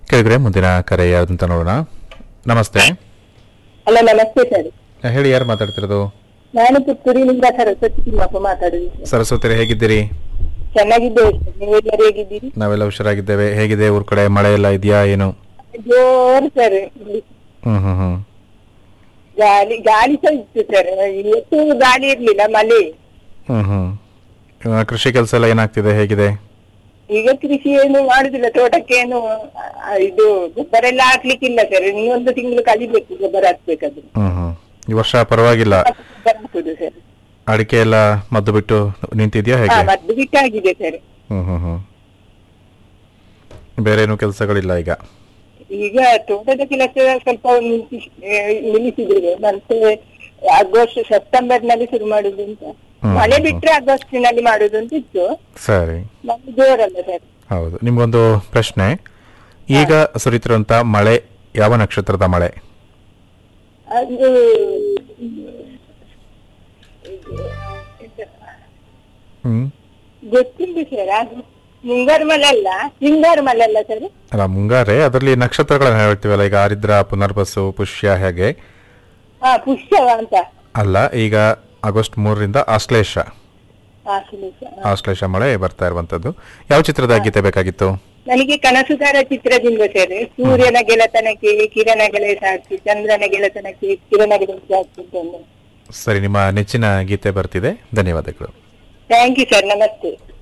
ಕೇಳಿದ್ರೆ ಮುಂದಿನ ಕರೆ ಯಾವ್ದಂತ ನೋಡೋಣ ನಮಸ್ತೆ ಅಲ್ಲ ನಮಸ್ತೆ ಸರ್ ಆ, ಹೇಳಿ ಯಾರು ಮಾತಾಡ್ತಿರೋದು ನಾನು ಪುತ್ತೂರಿನಿಂದ ಸರಸ್ವತಿ ತಿಮ್ಮಪ್ಪ ಮಾತಾಡುದು ಸರ್. ಸರಸ್ವತಿ ಹೇಗಿದ್ದೀರಿ ಚೆನ್ನಾಗಿದ್ದೇವೆ ಸರ್ ನೀವೆಲ್ಲರೂ ಹೇಗಿದ್ದೀರಿ ನಾವೆಲ್ಲ ಹುಷಾರಾಗಿದ್ದೇವೆ ಹೇಗಿದೆ ಊರ್ ಕಡೆ ಮಳೆ ಎಲ್ಲ ಇದೆಯಾ ಏನು ಜೋರ್ ಸರ್ ಇಲ್ಲಿ ಹ್ಮ್ ಹ್ಮ್ ಹ್ಮ್ ಗಾಳಿ ಗಾಳಿ ಸಹ ಇತ್ತು ಸರ್ ಇವತ್ತು ಗಾಳಿ ಇರ್ಲಿಲ್ಲ ಮಳೆ ಹ್ಮ್ ಹ್ಮ್ ಆ, ಕೃಷಿ ಕೆಲಸ ಎಲ್ಲ ಏನಾಗ್ತಿದೆ ಹೇಗಿದೆ ಈಗ ಕೃಷಿ ಏನು ಮಾಡುದಿಲ್ಲ ತೋಟಕ್ಕೆ ಏನು ಆ, ಇದು ಗೊಬ್ಬರ ಎಲ್ಲ ಹಾಕ್ಲಿಕ್ಕಿಲ್ಲ ಸರ್ ಇನ್ನೊಂದು ತಿಂಗಳು ಕಲಿಬೇಕು ಗೊಬ್ಬರ ಹಾಕ್ಬೇಕಾದ್ರೆ ಹ್ಮ್ ಹ್ಮ್ ಈ ವರ್ಷ ಪರವಾಗಿಲ್ಲ ಗೊಬ್ಬರ ಹಾಕುದು ಸರ್ ಅಡಿಕೆ ಎಲ್ಲ ಮದ್ದು ಬಿಟ್ಟು ನಿಂತಿದ್ಯಾ ಹಾ ಹೇಗೆ ಮದ್ದು ಬಿಟ್ಟಾಗಿದೆ ಸರ್ ಹ್ಮ್ ಹ್ಮ್ ಹ್ಮ್ ಬೇರೆ ಏನು ಕೆಲಸಗಳಿಲ್ಲ ಈಗ ಈಗ ತೋಟದ ಕೆಲಸ ಸ್ವಲ್ಪ ನಿಲ್ಸಿ ಆ, ನಿಲ್ಲಿಸಿದ್ದೇವೆ ಮತ್ತೆ ಆಗಸ್ಟ್ ಸೆಪ್ಟೆಂಬರ್ ನಲ್ಲಿ ಶುರು ಮಾಡುದು ಅಂತ ಹ್ಮ್. ಮಳೆ ಬಿಟ್ರೆ ಆಗಸ್ಟ್ ನಲ್ಲಿ ಮಾಡುದು ಅಂತ ಇತ್ತು ಸರಿ ನಮ್ಗೆ ಜೋರಲ್ಲ ಸರ್ ಹೌದು ನಿಮ್ಗೊಂದು ಪ್ರಶ್ನೆ ಈಗ ಸುರಿತಿರುವಂತ ಮಳೆ ಯಾವ ನಕ್ಷತ್ರದ ಮಳೆ ಅದು ಹ್ಮ್ ಗೊತ್ತಿಲ್ಲ ಸರ್ ಅದು ಮುಂಗಾರು ಮಳೆ ಅಲ್ಲ ಹಿಂಗಾರು ಮಳೆ ಅಲ್ಲ ಸರ್ ಅಲ್ಲ ಮುಂಗಾರೆ ಅದರಲ್ಲಿ ನಕ್ಷತ್ರಗಳನ್ನ ಹೇಳ್ತೀವಲ್ಲ ಈಗ ಆರಿದ್ರ ಪುನರ್ಬಸು ಪುಷ್ಯ ಹೇಗೆ ಹಾ ಪುಷ್ಯವ ಅಂತ ಅಲ್ಲ ಈಗ ಆಗಸ್ಟ್ ಮೂರರಿಂದ ಆಶ್ಲೇಷ ಆಶ್ಲೇಷ. ಹಾ. ಆಶ್ಲೇಷ ಮಳೆ ಬರ್ತಾ ಇರುವಂತದ್ದು ಯಾವ ಚಿತ್ರದ ಗೀತೆ ಬೇಕಾಗಿತ್ತು ನನಗೆ ಕನಸುಗಾರ ಚಿತ್ರದಿಂದ ಸರ್ ಸೂರ್ಯನ ಗೆಳೆತನಕ್ಕೆ ಕಿರಣಗಳೇ ಸಾಕ್ಷಿ ಚಂದ್ರನ ಗೆಳೆತನಕ್ಕೆ ಕಿರಣಗಳೇ ಸಾಕ್ಷಿ ಅಂತ ಒಂದು. ಸರಿ ನಿಮ್ಮ ನೆಚ್ಚಿನ ಗೀತೆ ಬರ್ತಿದೆ ಧನ್ಯವಾದಗಳು ಥ್ಯಾಂಕ್ ಯು ಸರ್ ನಮಸ್ತೆ